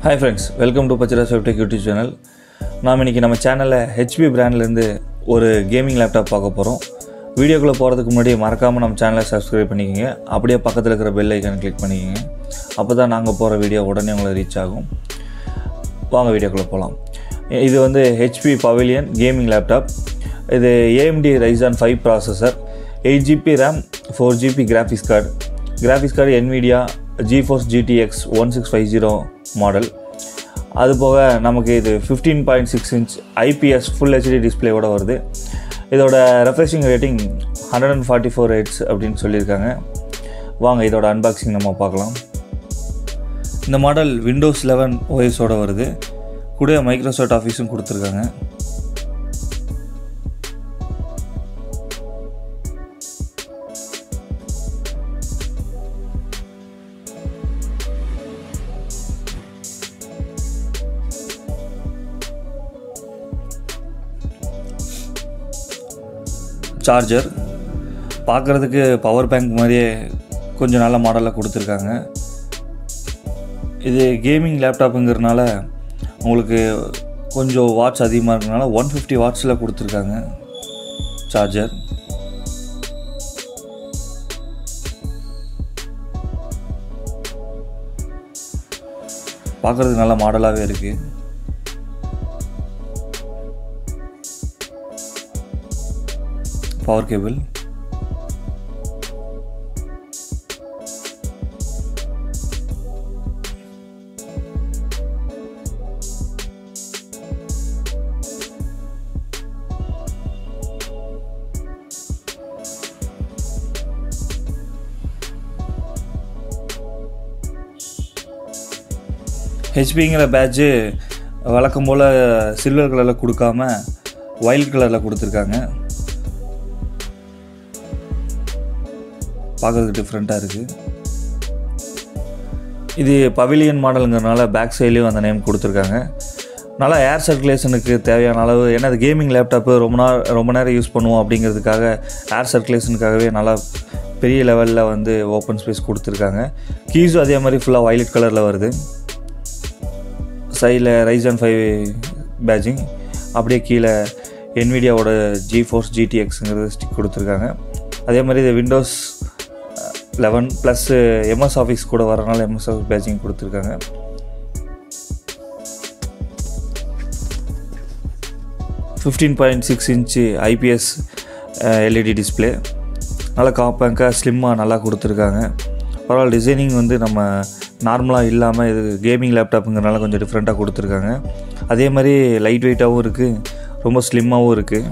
hi friends welcome to Pachara Softech YouTube channel நாம் இன்றைக்கி நம்ம சேனலில் ஹெச்பி பிராண்ட்லேருந்து ஒரு கேமிங் லேப்டாப் பார்க்க போகிறோம் வீடியோக்குள்ளே போகிறதுக்கு முன்னாடி மறக்காமல் நம்ம சேனலை சப்ஸ்கிரைப் பண்ணிக்கோங்க அப்படியே பக்கத்தில் இருக்கிற பெல் ஐக்கானை கிளிக் பண்ணிக்கோங்க அப்போ தான் நாங்கள் போகிற வீடியோ உடனே உங்களுக்கு ரீச் ஆகும் வாங்க வீடியோக்குள்ளே போகலாம் இது வந்து ஹெச்பி பவிலியன் கேமிங் லேப்டாப் இது AMD Ryzen five processor eight GB RAM four GB graphics card graphics card Nvidia GeForce GTX one six five zero model அது போக நமக்கு இது fifteen point six inch IPS full HD டிஸ்பிளேவோட வருது இதோட refreshing rating hundred and forty four hertz அப்படின்னு சொல்லியிருக்காங்க வாங்க இதோட அன்பாக்சிங் நம்ம பார்க்கலாம் இந்த மாடல் விண்டோஸ் லெவன் ஓஎஸோட வருது கூட மைக்ரோசாஃப்ட் ஆஃபீஸும் கொடுத்துருக்காங்க சார்ஜர் பார்க்குறதுக்கு பவர் பேங்க் மாதிரியே கொஞ்சம் நல்ல மாடலில் கொடுத்துருக்காங்க இது கேமிங் லேப்டாப்புங்கிறதுனால உங்களுக்கு கொஞ்சம் வாட்ஸ் அதிகமாக இருக்கனால ஒன் ஃபிஃப்டி வாட்ஸில் கொடுத்துருக்காங்க சார்ஜர் பார்க்குறதுக்கு நல்ல மாடலாகவே இருக்குது பவர் கேபிள் ஹெச்பிங்கிற பேட்ஜு வழக்கம் போல் சில்வர் கலரில் கொடுக்காம ஒயிட் கலரில் கொடுத்துருக்காங்க பார்க்குறதுக்கு டிஃப்ரெண்ட்டாக இருக்குது இது பவிலியன் மாடலுங்கிறனால பேக் சைட்லேயும் அந்த நேம் கொடுத்துருக்காங்க நல்லா ஏர் சர்க்குலேஷனுக்கு தேவையான அளவு ஏன்னா அது கேமிங் லேப்டாப்பு ரொம்ப நாள் ரொம்ப நேரம் யூஸ் பண்ணுவோம் அப்படிங்கிறதுக்காக ஏர் சர்க்குலேஷனுக்காகவே நல்லா பெரிய லெவலில் வந்து ஓப்பன் ஸ்பேஸ் கொடுத்துருக்காங்க கீஸும் அதே மாதிரி ஃபுல்லாக வயலட் கலரில் வருது சைடில் ரைசன் ஃபைவ் பேஜிங் அப்படியே கீழே என்விடியாவோட ஜி ஃபோர்ஸ் ஜிடிஎக்ஸுங்கிறது ஸ்டிக் கொடுத்துருக்காங்க அதே மாதிரி இது Windows eleven plus MS Office கூட வரனால எம்எஸ் ஆஃபீஸ் பேஜிங் கொடுத்துருக்காங்க fifteen point six inch IPS LED display நல்லா காம்பேங்காக ஸ்லிம்மாக நல்லா கொடுத்துருக்காங்க பரவாயில்ல டிசைனிங் வந்து நம்ம நார்மலாக இல்லாமல் இது கேமிங் லேப்டாப்புங்கிறனால கொஞ்சம் டிஃப்ரெண்ட்டாக கொடுத்துருக்காங்க அதே மாதிரி லைட் வெயிட்டாகவும் இருக்குது ரொம்ப ஸ்லிம்மாகவும் இருக்குது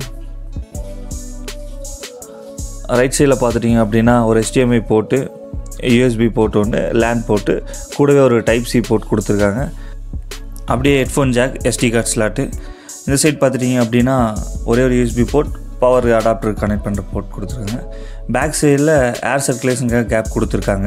ரைட் சைடில் பார்த்துட்டிங்க அப்படின்னா ஒரு HDMI போட்டு யூஎஸ்பி போட்டு ஒன்று லேண்ட் போட்டு கூடவே ஒரு டைப் சி போர்ட் கொடுத்துருக்காங்க அப்படியே headphone jack SD card slot இந்த சைட் பார்த்துட்டிங்க அப்படின்னா ஒரே ஒரு USB port power adapter connect பண்ணுற போர்ட் கொடுத்துருக்காங்க பேக் சைடில் ஏர் சர்க்குலேஷனுக்காக கேப் கொடுத்துருக்காங்க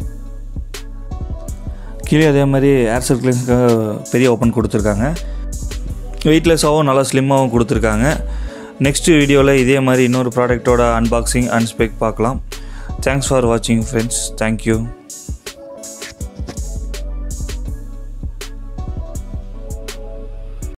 கீழே அதே மாதிரி ஏர் சர்க்குலேஷனுக்காக பெரிய ஓப்பன் கொடுத்துருக்காங்க வெயிட்லெஸ்ஸாகவும் நல்லா ஸ்லிம்மாகவும் கொடுத்துருக்காங்க நெக்ஸ்ட் வீடியோவில் இதே மாதிரி இன்னொரு ப்ராடக்ட்டோட அன்பாக்சிங் அன்ஸ்பெக் பார்க்கலாம் தேங்க்ஸ் ஃபார் வாட்சிங் ஃப்ரெண்ட்ஸ் தேங்க்யூ